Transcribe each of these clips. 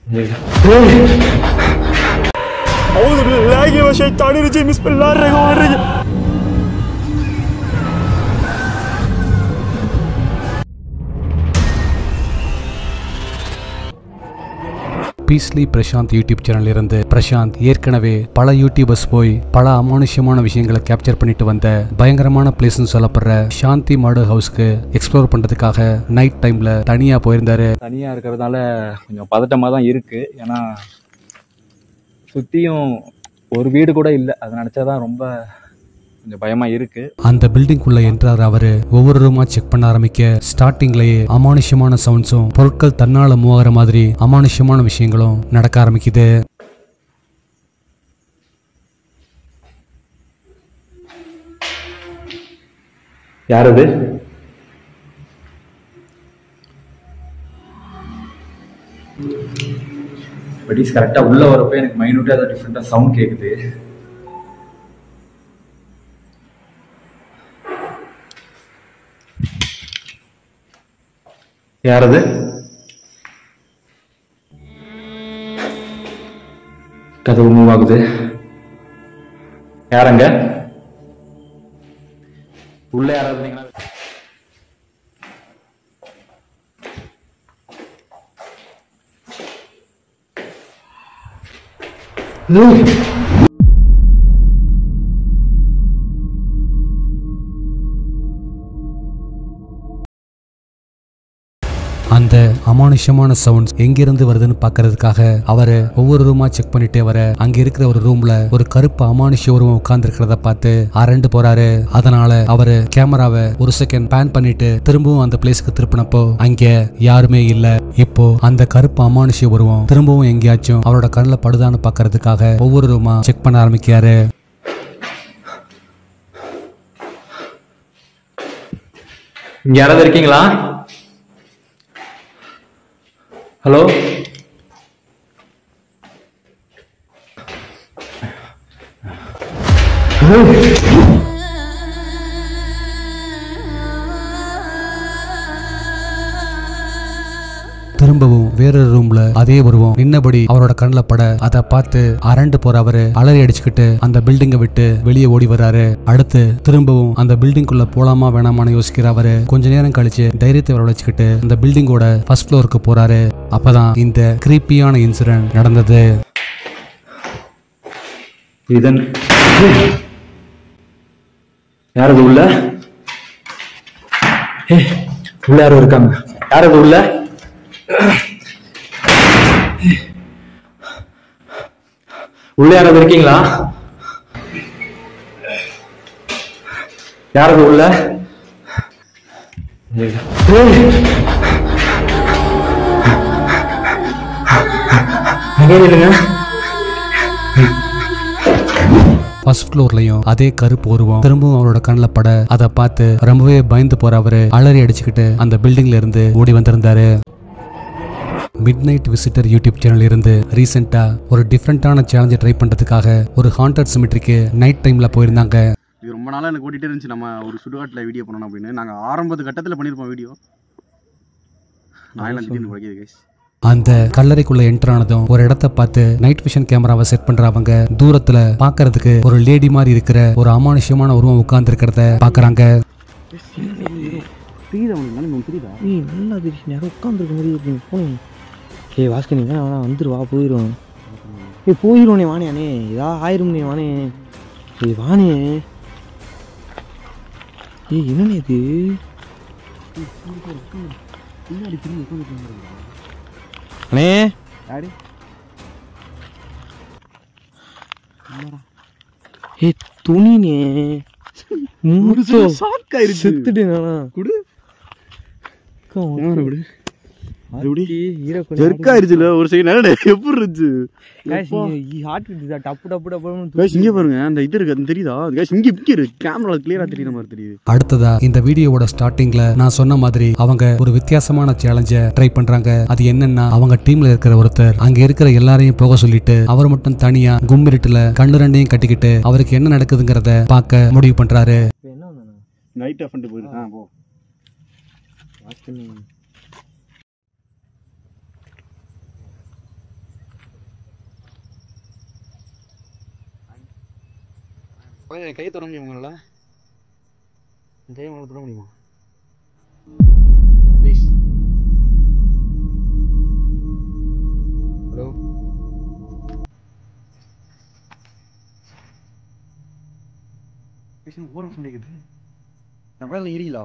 أعوذ بالله من الشيطان الرجيم بسم الله الرحمن الرحيم பீஸ்லி Prashanth YouTube channel இருந்து பிரசாந்த் ஏற்கனவே பல யூடியூபர்ஸ் போய் பல அமானுஷ்யமான விஷயங்களை கேப்சர் பண்ணிட்டு வந்த பயங்கரமான பிளேஸ்னு சொல்லப்படுற சாந்தி மர்டர் ஹவுஸ்க்கு எக்ஸ்ப்ளோர் பண்றதுக்காக நைட் டைம்ல தனியா போயிருந்தாரு தனியாக இருக்கிறதால கொஞ்சம் பதட்டமாக தான் இருக்குது ஏன்னா சுற்றியும் ஒரு வீடு கூட இல்லை அதை நினச்சா தான் ரொம்ப கொஞ்சம் பயமாக இருக்குது அந்த பில்டிங்குள்ள என்றார் அவரு ஒவ்வொரு ரூமா செக் பண்ண ஆரம்பிக்க ஸ்டார்டிங்லயே அமானுஷ்யமான சவுண்ட்ஸும் பொருட்கள் தன்னால மூவாகிற மாதிரி அமானுஷ்யமான விஷயங்களும் நடக்க ஆரம்பிக்குது யார் அது பட் கரெக்டாக உள்ளே வரப்போ எனக்கு மைனூட்டாக ஏதோ டிஃப்ரெண்ட்டாக சவுண்ட் கேட்குது யார் அது கதவு மூவ் ஆகுது யாரங்க உள்ள யாராவது இருந்தீங்கன்னா அந்த அமானுஷ்யமான சவுண்ட்ஸ் எங்கிருந்து வருதுன்னு பார்க்கறதுக்காக அவரு ஒவ்வொரு ரூமா செக் பண்ணிட்டே வர அங்க இருக்கிற ஒரு ரூம்ல ஒரு கருப்பு அமானுஷ்ய உருவம் உட்கார்ந்து இருக்கிறத பார்த்து அரண்டு போறாரு அதனால அவரு கேமராவை ஒரு செகண்ட் பேன் பண்ணிட்டு திரும்பவும் அந்த பிளேஸ்க்கு திருப்பினப்போ அங்க யாருமே இல்ல இப்போ அந்த கருப்பு அமானுஷ்ய உருவம் திரும்பவும் எங்கேயாச்சும் அவரோட கண்ணில் படுதான்னு பார்க்கறதுக்காக ஒவ்வொரு ரூமா செக் பண்ண ஆரம்பிக்கிறாரு இங்க யாராவது இருக்கீங்களா ஹலோ திரும்பவும் வேறொரு ரூம்ல அதே உருவம் நின்னபடி அவரோட கண்ணில் பட அதை பார்த்து அரண்டு போற அவரு அலறி அடிச்சுக்கிட்டு அந்த பில்டிங்கை விட்டு வெளியே ஓடி வர்றாரு அடுத்து திரும்பவும் அந்த பில்டிங்குள்ள போலாமா வேணாமான்னு யோசிக்கிற அவரு கொஞ்ச நேரம் கழிச்சு தைரியத்தை வரவழைச்சுக்கிட்டு அந்த பில்டிங்கோட ஃபர்ஸ்ட் ஃப்ளோருக்கு போறாரு அப்பதான் இந்த கிரீப்பியான இன்சிடென்ட் நடந்தது இதன் யார் அது உள்ள ஏய், உள்ள யாரும் இருக்காங்க யார் அது உள்ள உள்ள யாராவது இருக்கீங்களா யார் அது உள்ள ஏய். அங்கே இருங்க ஃபர்ஸ்ட் ஃப்ளோர்லயும் அதே கருப்பு உருவம் திரும்பவும் அவரோட கண்ணில் பட அதை பார்த்து ரொம்பவே பயந்து போற அவரு அலறி அடிச்சுக்கிட்டு அந்த பில்டிங்ல இருந்து ஓடி வந்திருந்தாரு midnight visitor YouTube channel இருந்து ரீசெண்டா ஒரு டிஃப்ரெண்டான சேலஞ்சை ட்ரை பண்றதுக்காக ஒரு ஹாண்டட் சிமெட்ரிக்கு நைட் டைம்ல போயிருந்தாங்க இது ரொம்ப நாளாக எனக்கு ஓட்டிகிட்டே இருந்துச்சு நம்ம ஒரு சுடுகாட்டில் வீடியோ பண்ணணும் அப்படின்னு நாங்கள் ஆரம்பத்து கட்டத்தில் பண்ணியிருப்போம் வீடியோ நான் எல்லாம் திடீர்னு படிக்குது கைஸ் அந்த கல்லறைக்குள்ள என்டர் ஆனதும் ஒரு இடத்த பார்த்து நைட் விஷன் கேமராவை செட் பண்றவங்க தூரத்துல பார்க்கிறதுக்கு ஒரு லேடி மாதிரி இருக்கிற ஒரு அமானுஷ்யமான உருவம் உட்கார்ந்து இருக்கிறத பாக்குறாங்க புரியுதா உனக்கு உங்களுக்கு புரியுதா ஏய் நல்லா தெரியுது யாரும் உட்காந்துருக்க மாதிரி இருக்கு போனேன் ஏய் வாஸ்கர் நீ வேணா வேணா வந்துரு வா போயிடும் ஏய் போயிடுவோனே வானே இதா ஆயிரும்னே வானே ஏய் வானே ஏய் என்னண்ணே இது அண்ணே யாரு ஏய் துணினே மூச்சோ ஷாக் ஆயிருச்சு செத்துட்டேன் நானா குடு கேமரா விடு எப்படி ஈர ஜெர்க் ஆயிருச்சுல ஒரு செகண்ட் நேரம் எப்படி இருந்துச்சு ஹார்ட் பீட் டப்பு டப்பு டப்பு கைஸ் இங்கே பாருங்க அந்த இது இருக்கு அது தெரியுதா கைஸ் இங்கே இங்கே இருக்கு கேமரா கிளியரா தெரியுற மாதிரி தெரியுது அடுத்ததா இந்த வீடியோவோட ஸ்டார்டிங்ல நான் சொன்ன மாதிரி அவங்க ஒரு வித்தியாசமான சேலஞ்ச ட்ரை பண்றாங்க அது என்னன்னா அவங்க டீம்ல இருக்கிற ஒருத்தர் அங்க இருக்கிற எல்லாரையும் போக சொல்லிட்டு அவர் மட்டும் தனியா கும்மிருட்டுல கண்ணு ரெண்டையும் கட்டிக்கிட்டு அவருக்கு என்ன நடக்குதுங்கிறத பார்க்க முடிவு பண்றாரு என்ன ஒன்று நைட் ஆஃப் பண்ணிட்டு போயிருக்கேன் போ என் கையை தொட முடியுமா உங்களால என் கையை உங்களால் தொட முடியுமா ப்ளீஸ் ஹலோ பேஷண்ட் ஓரம் பண்ணிக்குது நம்ம வேலை எரியலா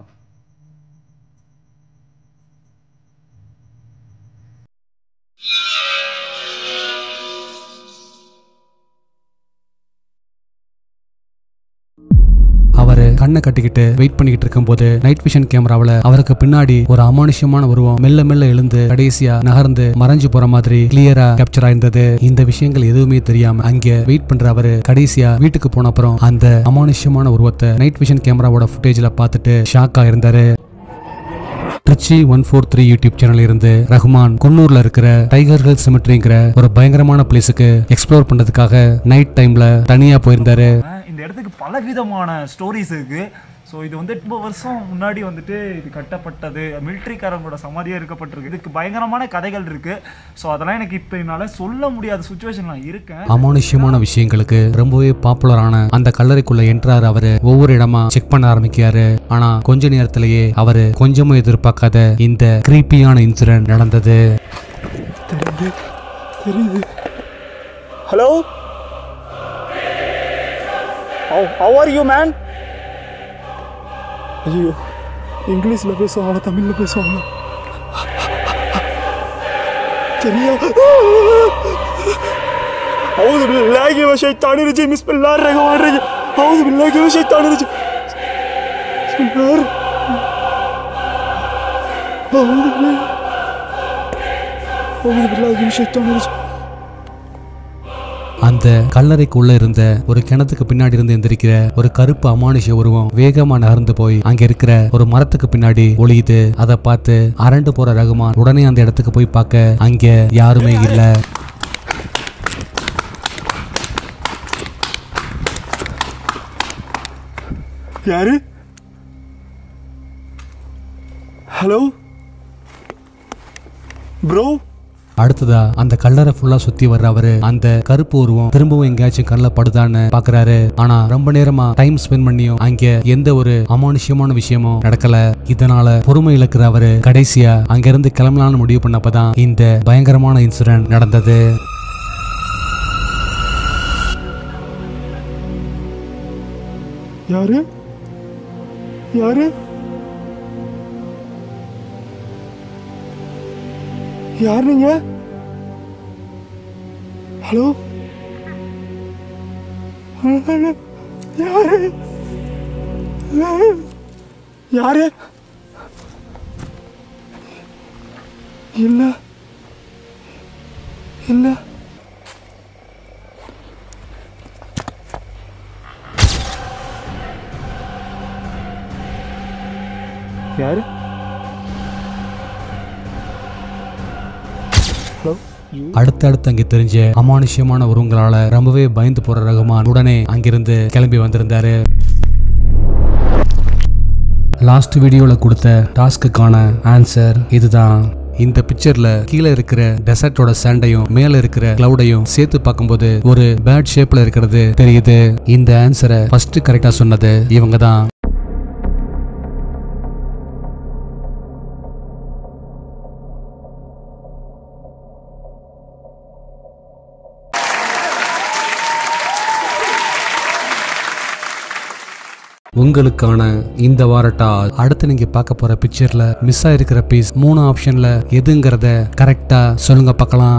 அவரு கண்ணை கட்டிக்கிட்டு வெயிட் பண்ணிக்கிட்டு இருக்கும்போது நைட் விஷன் கேமராவுல அவருக்கு பின்னாடி ஒரு அமானுஷ்யமான உருவம் மெல்ல மெல்ல எழுந்து கடைசியா நகர்ந்து மறைஞ்சு போற மாதிரி கிளியரா கேப்சர் ஆயிருந்தது இந்த விஷயங்கள் எதுவுமே தெரியாம அங்க வெயிட் பண்ற அவரு கடைசியா வீட்டுக்கு போன அப்புறம் அந்த அமானுஷ்யமான உருவத்தை நைட் விஷன் கேமராவோட ஃபுட்டேஜ்ல பார்த்துட்டு ஷாக்கா இருந்தாரு Trichy one four three YouTube channel இருந்து ரஹ்மான் குன்னூர்ல இருக்கிற டைகர்கள் சிமெட்ரிங்கிற ஒரு பயங்கரமான பிளேஸுக்கு எக்ஸ்ப்ளோர் பண்றதுக்காக நைட் டைம்ல தனியா போயிருந்தாரு இந்த இடத்துக்கு பல விதமான ஸ்டோரிஸ் இருக்கு ஸோ இது வந்து ரொம்ப வருஷம் முன்னாடி வந்துட்டு இது கட்டப்பட்டது மிலிட்ரிக்காரங்களோட சமாதியாக இருக்கப்பட்டிருக்கு இதுக்கு பயங்கரமான கதைகள் இருக்கு ஸோ அதெல்லாம் எனக்கு இப்போ என்னால் சொல்ல முடியாத சுச்சுவேஷன் நான் இருக்கேன் அமானுஷ்யமான விஷயங்களுக்கு ரொம்பவே பாப்புலரான அந்த கல்லறைக்குள்ள என்றார் அவரு ஒவ்வொரு இடமா செக் பண்ண ஆரம்பிக்காரு ஆனா கொஞ்ச நேரத்திலேயே அவரு கொஞ்சமும் எதிர்பார்க்காத இந்த கிரீப்பியான இன்சிடென்ட் நடந்தது hello how are you man ஐயோ இங்கிலீஷில் பேசுவாங்களா தமிழில் பேசுவாங்களா சரியா أعوذ بالله من الشيطان الرجيم بسم الله الرحمن الرحيم أعوذ بالله من الشيطان الرجيم بسم الله الرحمن أعوذ بالله أعوذ بالله من الشيطان الرجيم அந்த கல்லறைக்குள்ள இருந்த ஒரு கிணத்துக்கு பின்னாடி இருந்து எந்திரிக்கிற ஒரு கருப்பு அமானுஷ உருவம் வேகமா நகர்ந்து போய் அங்க இருக்கிற ஒரு மரத்துக்கு பின்னாடி ஒளியுது அதை பார்த்து அரண்டு போற ரகுமான் உடனே அந்த இடத்துக்கு போய் பார்க்க அங்க யாருமே இல்ல யாரு ஹலோ ப்ரோ அடுத்ததா அந்த கல்லறை ஃபுல்லா சுத்தி வர்ற அவரு அந்த கருப்பு உருவம் திரும்பவும் எங்கேயாச்சும் கண்ணில் படுதான்னு பாக்குறாரு ஆனா ரொம்ப நேரமா டைம் ஸ்பெண்ட் பண்ணியும் அங்க எந்த ஒரு அமானுஷ்யமான விஷயமும் நடக்கல இதனால பொறுமை இழக்கிற அவரு கடைசியா அங்க இருந்து கிளம்பலாம்னு முடிவு பண்ணப்பதான் இந்த பயங்கரமான இன்சிடென்ட் நடந்தது யாரு யாரு யார் நீங்க ஹலோ யாரு யாரு இல்ல இல்ல யாரு ஹலோ அடுத்தடுத்து அங்கே தெரிஞ்ச அமானுஷ்யமான உருவங்களால ரொம்பவே பயந்து போற ரகுமான் உடனே அங்கிருந்து கிளம்பி வந்திருந்தாரு லாஸ்ட் வீடியோவில் கொடுத்த டாஸ்க்குக்கான ஆன்சர் இதுதான் இந்த பிக்சர்ல கீழே இருக்கிற டெசர்ட்டோட சாண்டையும் மேல இருக்கிற கிளவுடையும் சேர்த்து பார்க்கும்போது ஒரு பேட் ஷேப்ல இருக்கிறது தெரியுது இந்த ஆன்சரை ஃபர்ஸ்ட் கரெக்டா சொன்னது இவங்க தான் உங்களுக்கான இந்த வாரட்டா அடுத்து நீங்க பார்க்க போற பிக்சர்ல மிஸ் ஆயிருக்கிற பீஸ் மூணு ஆப்ஷன்ல எதுங்கிறத கரெக்டா சொல்லுங்க பார்க்கலாம்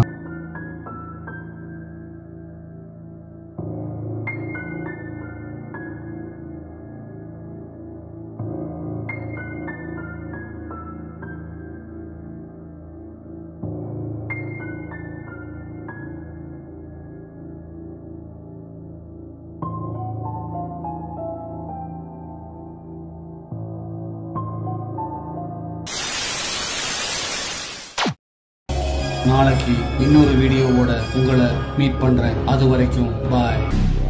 நாளைக்கு இன்னொரு வீடியோவோட உங்களை மீட் பண்றேன் அது வரைக்கும் பாய்